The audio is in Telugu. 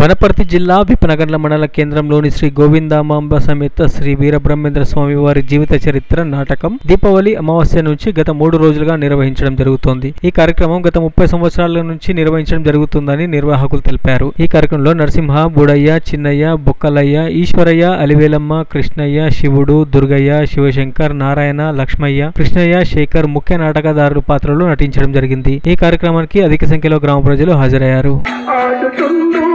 వనపర్తి జిల్లా విపనగర్ల మండల కేంద్రంలోని శ్రీ గోవిందామాంబ సమేత శ్రీ వీరబ్రహ్మేంద్ర స్వామి వారి జీవిత చరిత్ర నాటకం దీపావళి అమావాస్య నుంచి గత మూడు రోజులుగా నిర్వహించడం జరుగుతోంది ఈ కార్యక్రమం గత ముప్పై సంవత్సరాల నుంచి నిర్వహించడం జరుగుతుందని నిర్వాహకులు తెలిపారు ఈ కార్యక్రమంలో నరసింహ బుడయ్య చిన్నయ్య బొక్కలయ్య ఈశ్వరయ్య అలివేలమ్మ కృష్ణయ్య శివుడు దుర్గయ్య శివశంకర్ నారాయణ లక్ష్మయ్య కృష్ణయ్య శేఖర్ ముఖ్య నాటకదారుల పాత్రలో నటించడం జరిగింది ఈ కార్యక్రమానికి అధిక సంఖ్యలో గ్రామ ప్రజలు హాజరయ్యారు ఆడుతుండు